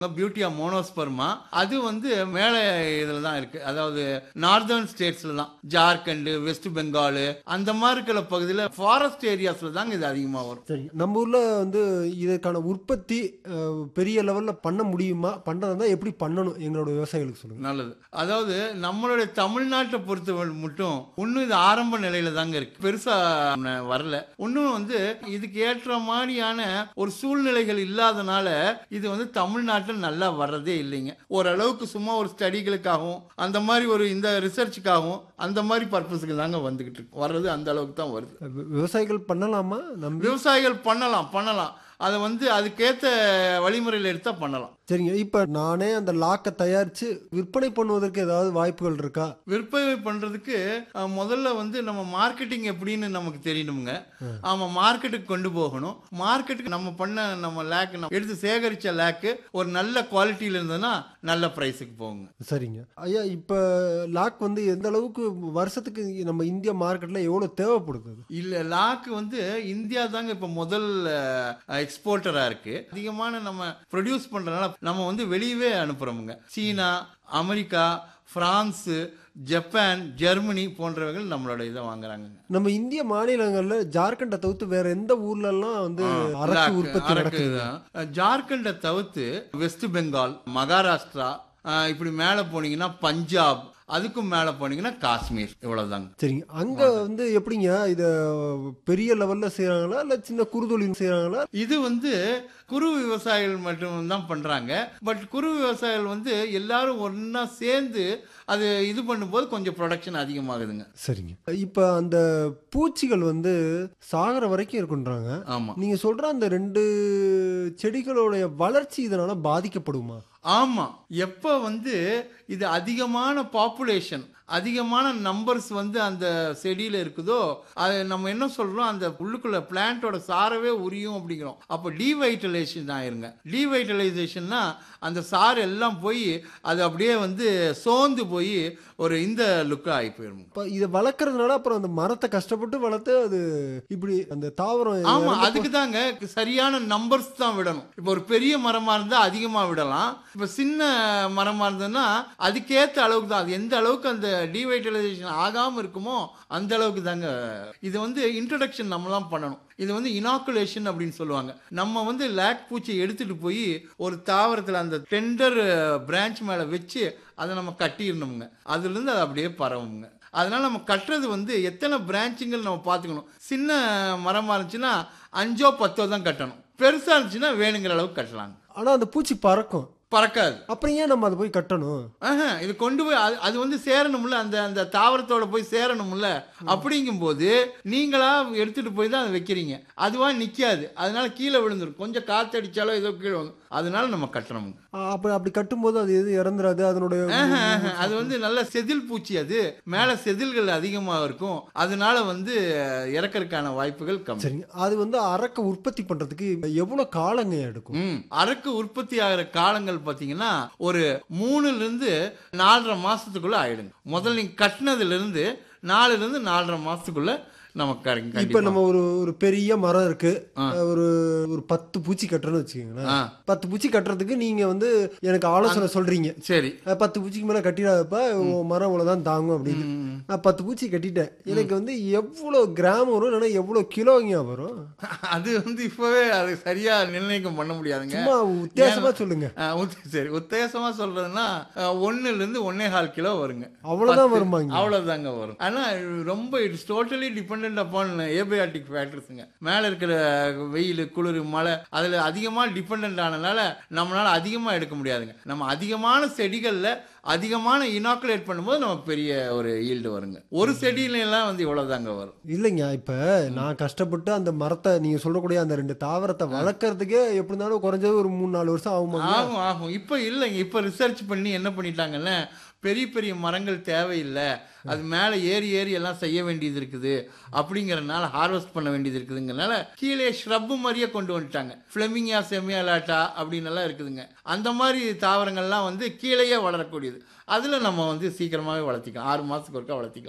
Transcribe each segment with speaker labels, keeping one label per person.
Speaker 1: பியூட்டியா மோனோஸ்பர்மா அது வந்து மேலே இதில் தான் இருக்கு அதாவது நார்தர்ன் ஸ்டேட்ஸ்ல தான் ஜார்க்கண்ட் வெஸ்ட் பெங்கால் அந்த மாதிரி இருக்கிற பகுதியில் ஃபாரஸ்ட் ஏரியாஸ்ல தாங்க இது அதிகமாக வரும்
Speaker 2: சரி நம்ம ஊர்ல வந்து இதற்கான உற்பத்தி அஹ், பெரிய லெவல்ல பண்ண முடியுமா பண்றதா எப்படி பண்ணணும் எங்களோட விவசாயிகளுக்கு சொல்லுங்க
Speaker 1: நல்லது அதாவது நம்மளுடைய தமிழ்நாட்டை பொறுத்த மட்டும் இன்னும் இது ஆரம்ப நிலையில தாங்க இருக்கு பெருசா ந- வரல இன்னும் வந்து இதுக்கு ஏற்ற மாதிரியான ஒரு சூழ்நிலைகள் இல்லாதனால இது வந்து தமிழ்நாட்டில் நல்லா வர்றதே இல்லைங்க ஓரளவுக்கு சும்மா ஒரு ஸ்டடிகளுக்காகவும் அந்த மாதிரி ஒரு இந்த ரிசர்ச்சுக்காகவும் அந்த மாதிரி பர்பஸுக்கு தாங்க வந்துகிட்டு இருக்கு வர்றது அந்த அளவுக்கு தான் வருது
Speaker 2: வி- விவசாயிகள் பண்ணலாமா நம்பி
Speaker 1: விவசாயிகள் பண்ணலாம் பண்ணலாம் அதை வந்து அதுக்கேற்ற வழிமுறையில் எடுத்தா பண்ணலாம்
Speaker 2: சரிங்க இப்ப நானே அந்த லாக்கை தயாரிச்சு விற்பனை பண்ணுவதற்கு ஏதாவது வாய்ப்புகள் இருக்கா
Speaker 1: விற்பனை பண்றதுக்கு அஹ், முதல்ல வந்து நம்ம மார்க்கெட்டிங் எப்படின்னு நமக்கு தெரியணுங்க ஆமா மார்க்கெட்டுக்கு கொண்டு போகணும் மார்க்கெட்டுக்கு நம்ம பண்ண நம்ம லேக் எடுத்து சேகரிச்ச லேக்கு ஒரு நல்ல குவாலிட்டியில இருந்ததுன்னா நல்ல பிரைஸுக்கு போகுங்க
Speaker 2: சரிங்க ஐயா இப்ப லாக் வந்து எந்த அளவுக்கு வருஷத்துக்கு நம்ம இந்திய மார்க்கெட்ல எவ்வளவு தேவைப்படுது அது?
Speaker 1: இல்ல லாக்கு வந்து இந்தியா தாங்க இப்ப முதல் எக்ஸ்போர்ட்டரா இருக்கு அதிகமான நம்ம ப்ரொடியூஸ் பண்றதுனால நம்ம வந்து வெளியவே அனுப்புறோமுங்க China America France Japan Germany போன்றவர்கள் நம்மளோட இதை வாங்குறாங்க
Speaker 2: நம்ம இந்திய மாநிலங்கள்ல ஜார்க்கண்டை தவிர்த்து வேற எந்த ஊர்ல எல்லாம் வந்து அரசு
Speaker 1: லாக்கு,
Speaker 2: உற்பத்தி
Speaker 1: அரக்கு
Speaker 2: நடக்குது
Speaker 1: தான். ஜார்க்கண்டை தவிர்த்து வெஸ்ட் பெங்கால் மகாராஷ்டிரா அஹ், இப்படி மேலே போனீங்கன்னா பஞ்சாப் அதுக்கும் மேலே போனீங்கன்னா காஷ்மீர் இவ்வளவுதாங்க
Speaker 2: சரிங்க அங்க வந்து எப்படிங்க இத பெரிய லெவல்ல செய்யறாங்களா இல்ல சின்ன குறுதொழில் செய்யறாங்களா
Speaker 1: இது வந்து குறு விவசாயிகள் மட்டும் தான் பண்றாங்க பட் குறு விவசாயிகள் வந்து எல்லாரும் ஒண்ணா சேர்ந்து அது இது பண்ணும்போது கொஞ்சம் ப்ரொடக்ஷன் அதிகமாகுதுங்க
Speaker 2: சரிங்க இப்ப அந்த பூச்சிகள் வந்து சாகர வரைக்கும் இருக்குன்றாங்க
Speaker 1: ஆமா
Speaker 2: நீங்க சொல்ற அந்த ரெண்டு செடிகளுடைய வளர்ச்சி இதனால பாதிக்கப்படுமா
Speaker 1: ஆமா எப்ப வந்து இது அதிகமான பாப்புலேஷன் அதிகமான நம்பர்ஸ் வந்து அந்த செடியில இருக்குதோ அது நம்ம என்ன சொல்றோம் அந்த உள்ளுக்குள்ள பிளான்ட்டோட சாரவே உரியும் அப்படிங்கிறோம் அப்போ டீவைட்டலைசேஷன் ஆயிருங்க டீவைட்டலைசேஷன்னா அந்த சாறு எல்லாம் போய் அது அப்படியே வந்து சோர்ந்து போய் ஒரு இந்த லுக்காக ஆகி போயிடும்
Speaker 2: இப்ப இதை வளர்க்கறதுனால அப்புறம் அந்த மரத்தை கஷ்டப்பட்டு வளர்த்து அது இப்படி அந்த தாவரம்
Speaker 1: ஆமா
Speaker 2: இறந்து
Speaker 1: அதுக்கு தாங்க சரியான நம்பர்ஸ் தான் விடணும் இப்போ ஒரு பெரிய மரமா இருந்தா அதிகமா விடலாம் இப்போ சின்ன மரமா இருந்ததுன்னா அதுக்கேற்ற அளவுக்கு தான் அது எந்த அளவுக்கு அந்த டிவைட்டலைசேஷன் ஆகாம இருக்குமோ அந்த அளவுக்கு தாங்க இது வந்து இன்ட்ரடக்ஷன் நம்ம தான் பண்ணணும் இது வந்து இனாக்குலேஷன் அப்படின்னு சொல்லுவாங்க நம்ம வந்து லேக் பூச்சியை எடுத்துட்டு போய் ஒரு தாவரத்தில் அந்த டெண்டர் பிரான்ச் மேலே வச்சு அதை நம்ம கட்டிடணுங்க அதுலேருந்து அது அப்படியே பரவுங்க அதனால நம்ம கட்டுறது வந்து எத்தனை பிரான்ச்சுங்கள் நம்ம பார்த்துக்கணும் சின்ன மரமாக இருந்துச்சுன்னா அஞ்சோ பத்தோ தான் கட்டணும் பெருசாக இருந்துச்சுன்னா வேணுங்கிற அளவுக்கு கட்டலாங்க
Speaker 2: ஆனா அந்த பூச்சி பறக்கும்
Speaker 1: பறக்காது
Speaker 2: அப்புறம் ஏன் நம்ம அதை போய் கட்டணும்
Speaker 1: ஆஹா, இது கொண்டு போய் அது அது வந்து சேரணும்ல அந்த அந்த தாவரத்தோட போய் சேரணும்ல அப்படிங்கும்போது நீங்களா எடுத்துட்டு போய் தான் அதை வைக்கிறீங்க அதுவா நிக்காது அதனால கீழே விழுந்துரும் கொஞ்சம் காத்தடிச்சாலோ ஏதோ கீழே வந்து அதனால நம்ம கட்டணும்
Speaker 2: ஆ, அப்ப அப்படி கட்டும்போது அது எது இறந்துராது அதனுடைய
Speaker 1: ஆஹா, ஆஹா. அது வந்து நல்ல செதில் பூச்சி அது மேல செதில்கள் அதிகமா இருக்கும் அதனால வந்து இறக்கறதுக்கான வாய்ப்புகள் கம்மி
Speaker 2: சரிங்க அது வந்து அரக்க உற்பத்தி பண்றதுக்கு எவ்வளவு காலங்க எடுக்கும்
Speaker 1: ம் அரக்கு உற்பத்தி ஆகிற காலங்கள் பார்த்தீங்கன்னா ஒரு மூணுல இருந்து நாலரை மாசத்துக்குள்ள ஆயிடுங்க முதல்ல நீங்க கட்டினதுல இருந்து நாலுல இருந்து நாலரை மாசத்துக்குள்ள நமக்கு கிடைக்கும்
Speaker 2: இப்ப
Speaker 1: கண்டிப்பா.
Speaker 2: நம்ம ஒரு ஒரு பெரிய மரம் இருக்கு
Speaker 1: ஆ.
Speaker 2: ஒரு ஒரு பத்து பூச்சி கட்டுறோம்னு வச்சுக்கோங்களேன்
Speaker 1: ஆ,
Speaker 2: பத்து பூச்சி கட்டுறதுக்கு நீங்க வந்து எனக்கு ஆலோசனை சொல்றீங்க
Speaker 1: சரி
Speaker 2: அஹ் பத்து பூச்சிக்கு மேல கட்டிடாதப்ப உன் மரம் இவ்வளவுதான் தாங்கும் அப்படின்னு
Speaker 1: ம்.
Speaker 2: நான் பத்து பூச்சி கட்டிட்டேன் எனக்கு வந்து எவ்வளவு கிராம் வரும் இல்லைன்னா எவ்வளவு கிலோங்க வரும்
Speaker 1: அது வந்து இப்பவே அது சரியா நிர்ணயிக்கம் பண்ண முடியாதுங்க
Speaker 2: சும்மா வித்தியாசமா சொல்லுங்க
Speaker 1: ஆ, உத்த- சரி உத்தேசமா சொல்றதுன்னா அஹ், ஒண்ணுல இருந்து ஒன்னே கால் கிலோ வருங்க
Speaker 2: அவ்வளவுதான்
Speaker 1: பத்து.
Speaker 2: வருமாங்க
Speaker 1: அவ்வளவுதாங்க வரும் ஆனா ரொம்ப it's totally depend upon abiotic ஃபேக்டர்ஸுங்க மேல இருக்கிற வெயில் குளிர் மழை அதுல அதிகமா டிபெண்ட் ஆனதுனால நம்மளால அதிகமா எடுக்க முடியாதுங்க நம்ம அதிகமான செடிகள்ல அதிகமான இனாக்குலேட் பண்ணும்போது நமக்கு பெரிய ஒரு ஈல்டு வருங்க ஒரு செடியில எல்லாம் வந்து இவ்வளவுதாங்க வரும்
Speaker 2: இல்லைங்க இப்ப நான் கஷ்டப்பட்டு அந்த மரத்தை நீங்க சொல்லக்கூடிய அந்த ரெண்டு தாவரத்தை வளர்க்கறதுக்கே எப்படி இருந்தாலும் குறைஞ்சது ஒரு மூணு நாலு வருஷம் ஆகுமாங்க
Speaker 1: ஆகும் ஆகும் இப்போ இல்லைங்க இப்போ ரிசர்ச் பண்ணி என்ன பண்ணிட்டாங்கன்னு பெரிய பெரிய மரங்கள் தேவையில்லை அது மேலே ஏறி ஏறி எல்லாம் செய்ய வேண்டியது இருக்குது அப்படிங்கறதுனால ஹார்வெஸ்ட் பண்ண வேண்டியது இருக்குதுங்கனால கீழே ஷ்ரப்பு மாதிரியே கொண்டு வந்துட்டாங்க ஃப்ளெமிங்கா செமியாலாட்டா அப்படின்னு எல்லாம் இருக்குதுங்க அந்த மாதிரி தாவரங்கள்லாம் வந்து கீழேயே வளரக்கூடியது அதில் நம்ம வந்து சீக்கிரமாகவே வளர்த்திக்கலாம் ஆறு மாதத்துக்கு ஒருக்கா வளர்த்திக்கலாம்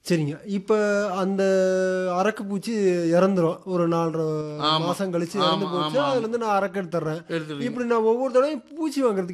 Speaker 2: சரிங்க இப்போ அந்த அரக்கு பூச்சி இறந்துரும் ஒரு நாலரை
Speaker 1: ஆமா.
Speaker 2: மாசம் கழிச்சு
Speaker 1: ஆமா,
Speaker 2: இறந்து போச்சு
Speaker 1: ஆமா,
Speaker 2: அதுல இருந்து நான் அரக்கு எடுத்துறேன்
Speaker 1: எடுத்துருவீங்க
Speaker 2: இப்படி நான் ஒவ்வொரு தடவையும் பூச்சி வாங்குறதுக்கு